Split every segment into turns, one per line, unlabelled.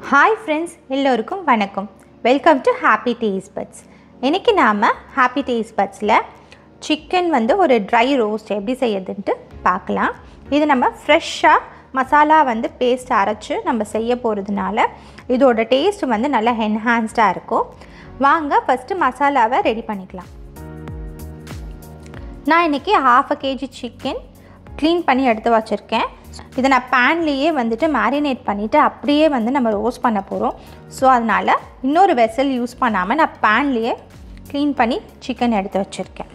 hi friends எல்லோருக்கும் வணக்கம் welcome to happy taste buds இன்றைக்கி நாம் ஹாப்பி டேஸ்ட் பட்ஸில் சிக்கன் வந்து ஒரு ட்ரை ரோஸ்ட் எப்படி செய்யறதுன்ட்டு பார்க்கலாம் இது நம்ம ஃப்ரெஷ்ஷாக மசாலா வந்து பேஸ்ட் அரைச்சி நம்ம செய்ய போகிறதுனால இதோட டேஸ்ட் வந்து நல்லா என்ஹான்ஸ்டாக இருக்கும் வாங்க ஃபஸ்ட்டு மசாலாவை ரெடி பண்ணிக்கலாம் நான் இன்றைக்கி half a KG chicken clean பண்ணி எடுத்து வச்சுருக்கேன் இதை நான் பேன்லேயே வந்துட்டு மேரினேட் பண்ணிவிட்டு அப்படியே வந்து நம்ம ரோஸ்ட் பண்ண போகிறோம் ஸோ அதனால் இன்னொரு வெசல் யூஸ் பண்ணாமல் நான் பேன்லேயே க்ளீன் பண்ணி சிக்கன் எடுத்து வச்சுருக்கேன்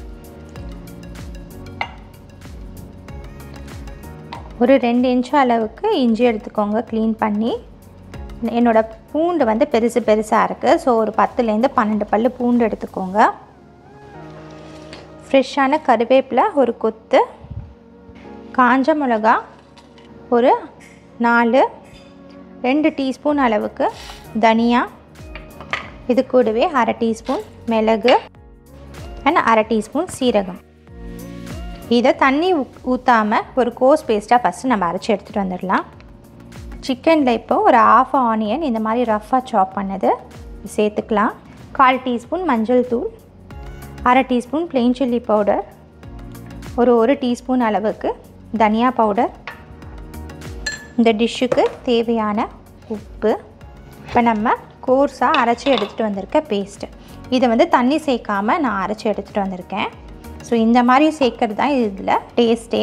ஒரு ரெண்டு இன்ச்சு அளவுக்கு இஞ்சி எடுத்துக்கோங்க க்ளீன் பண்ணி என்னோடய பூண்டு வந்து பெருசு பெருசாக இருக்குது ஸோ ஒரு பத்துலேருந்து பன்னெண்டு பல் பூண்டு எடுத்துக்கோங்க ஃப்ரெஷ்ஷான கருவேப்பிலை ஒரு கொத்து காஞ்ச மிளகா ஒரு நாலு ரெண்டு டீஸ்பூன் அளவுக்கு தனியா இது கூடவே அரை டீஸ்பூன் மிளகு அண்ட் அரை டீஸ்பூன் சீரகம் இதை தண்ணி ஊற்றாமல் ஒரு கோஸ் பேஸ்ட்டாக ஃபஸ்ட்டு நம்ம அரைச்சி எடுத்துகிட்டு வந்துடலாம் சிக்கனில் இப்போ ஒரு ஆஃப் ஆனியன் இந்த மாதிரி ரஃப்பாக சாப் பண்ணது சேர்த்துக்கலாம் கால் டீஸ்பூன் மஞ்சள் தூள் அரை டீஸ்பூன் ப்ளெயின் சில்லி பவுடர் ஒரு ஒரு டீஸ்பூன் அளவுக்கு தனியா பவுடர் இந்த டிஷ்ஷுக்கு தேவையான உப்பு இப்போ நம்ம கோர்ஸாக அரைச்சி எடுத்துகிட்டு வந்திருக்க பேஸ்ட்டு இதை வந்து தண்ணி சேர்க்காமல் நான் அரைச்சி எடுத்துகிட்டு வந்திருக்கேன் ஸோ இந்த மாதிரி சேர்க்கறது தான் இதில் டேஸ்ட்டே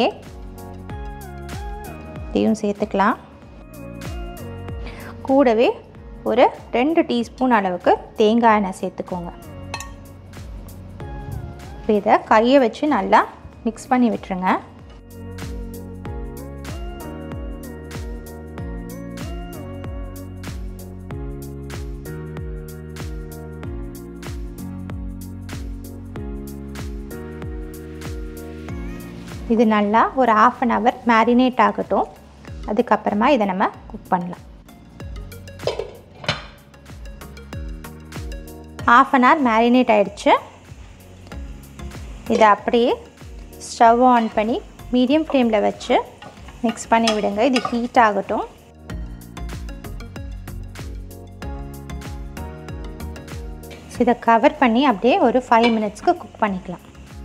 இதையும் சேர்த்துக்கலாம் கூடவே ஒரு ரெண்டு டீஸ்பூன் அளவுக்கு தேங்காய் எண்ணெய் சேர்த்துக்கோங்க இப்போ இதை கையை வச்சு நல்லா மிக்ஸ் பண்ணி விட்டுருங்க இது நல்லா ஒரு ஆஃப் அன் ஹவர் மேரினேட் ஆகட்டும் அதுக்கப்புறமா இதை நம்ம குக் பண்ணலாம் ஆஃப் அன் ஹவர் மேரினேட் ஆகிடுச்சு இதை அப்படியே ஸ்டவ் ஆன் பண்ணி மீடியம் ஃப்ளேமில் வச்சு மிக்ஸ் பண்ணி விடுங்க இது ஹீட் ஆகட்டும் ஸோ இதை கவர் பண்ணி அப்படியே ஒரு ஃபைவ் மினிட்ஸ்க்கு குக் பண்ணிக்கலாம்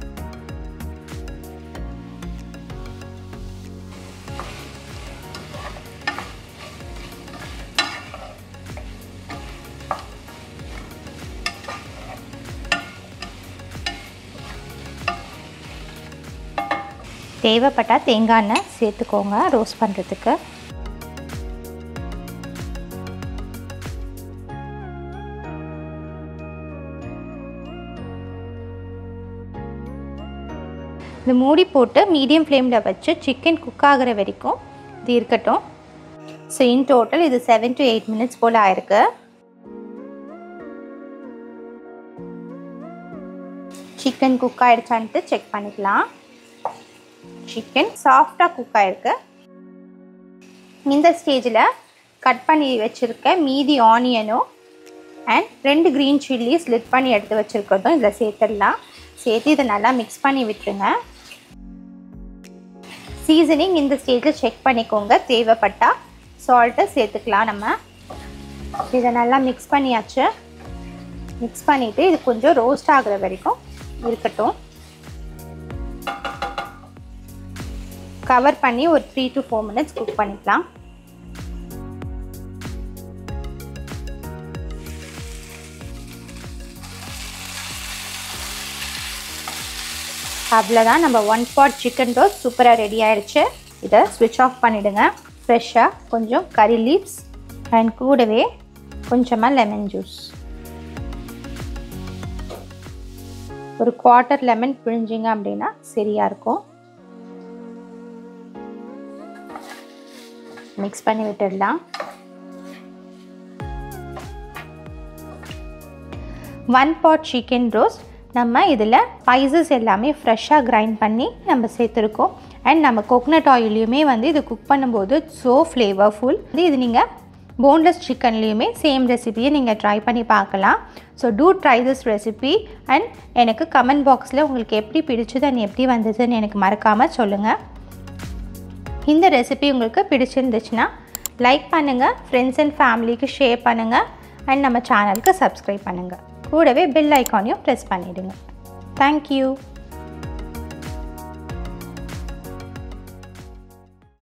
தேவைப்பட்டால் தேங்காய் எண்ணெய் சேர்த்துக்கோங்க ரோஸ்ட் பண்ணுறதுக்கு இது மூடி போட்டு மீடியம் ஃப்ளேமில் வச்சு சிக்கன் குக் ஆகிற வரைக்கும் இது இருக்கட்டும் ஸோ இன் டோட்டல் இது செவன் டு எயிட் மினிட்ஸ் போல் ஆயிருக்கு சிக்கன் குக் ஆகிடுச்சான்ட்டு செக் பண்ணிக்கலாம் சிக்கன் சாஃப்டாக குக் ஆகிருக்கு இந்த ஸ்டேஜில் கட் பண்ணி வச்சுருக்க மீதி ஆனியனும் அண்ட் ரெண்டு க்ரீன் சில்லி ஸ்லிட் பண்ணி எடுத்து வச்சுருக்கிறதும் இதில் சேர்த்துடலாம் சேர்த்து இதை நல்லா மிக்ஸ் பண்ணி விட்டுருங்க சீசனிங் இந்த ஸ்டேஜில் செக் பண்ணிக்கோங்க தேவைப்பட்டால் சால்ட்டை சேர்த்துக்கலாம் நம்ம இதை நல்லா மிக்ஸ் பண்ணியாச்சு மிக்ஸ் பண்ணிவிட்டு இது கொஞ்சம் ரோஸ்ட் ஆகுற வரைக்கும் இருக்கட்டும் கவர் பண்ணி ஒரு three to four minutes cook பண்ணிக்கலாம் அவ்வளோதான் நம்ம ஒன் பாட் சிக்கன் ரோஸ் சூப்பராக ரெடி ஆயிடுச்சு இதை ஸ்விட்ச் ஆஃப் பண்ணிவிடுங்க ஃப்ரெஷ்ஷாக கொஞ்சம் கறி லீவ்ஸ் அண்ட் கூடவே கொஞ்சமாக லெமன் ஜூஸ் ஒரு குவார்ட்டர் லெமன் பிழிஞ்சிங்க அப்படின்னா சரியாக இருக்கும் மிக்ஸ் பண்ணி விட்டுடலாம் ஒன் பாட் சிக்கன் ரோஸ்ட் நம்ம இதில் ஸ்பைசஸ் எல்லாமே ஃப்ரெஷ்ஷாக கிரைண்ட் பண்ணி நம்ம சேர்த்துருக்கோம் அண்ட் நம்ம கோகனட் ஆயிலையுமே வந்து இது குக் பண்ணும்போது ஸோ ஃப்ளேவர்ஃபுல் இது நீங்கள் போன்லெஸ் சிக்கன்லேயுமே சேம் ரெசிபியை நீங்கள் ட்ரை பண்ணி பார்க்கலாம் so do try this recipe and எனக்கு கமெண்ட் பாக்ஸில் உங்களுக்கு எப்படி பிடிச்சது அண்ட் எப்படி வந்ததுன்னு எனக்கு மறக்காமல் சொல்லுங்கள் இந்த ரெசிபி உங்களுக்கு பிடிச்சிருந்துச்சுன்னா லைக் பண்ணுங்கள் ஃப்ரெண்ட்ஸ் அண்ட் ஃபேமிலிக்கு ஷேர் பண்ணுங்கள் அண்ட் நம்ம சேனலுக்கு சப்ஸ்கிரைப் பண்ணுங்கள் கூடவே பெல் ஐக்கானையும் ப்ரெஸ் பண்ணிவிடுங்க தேங்க்யூ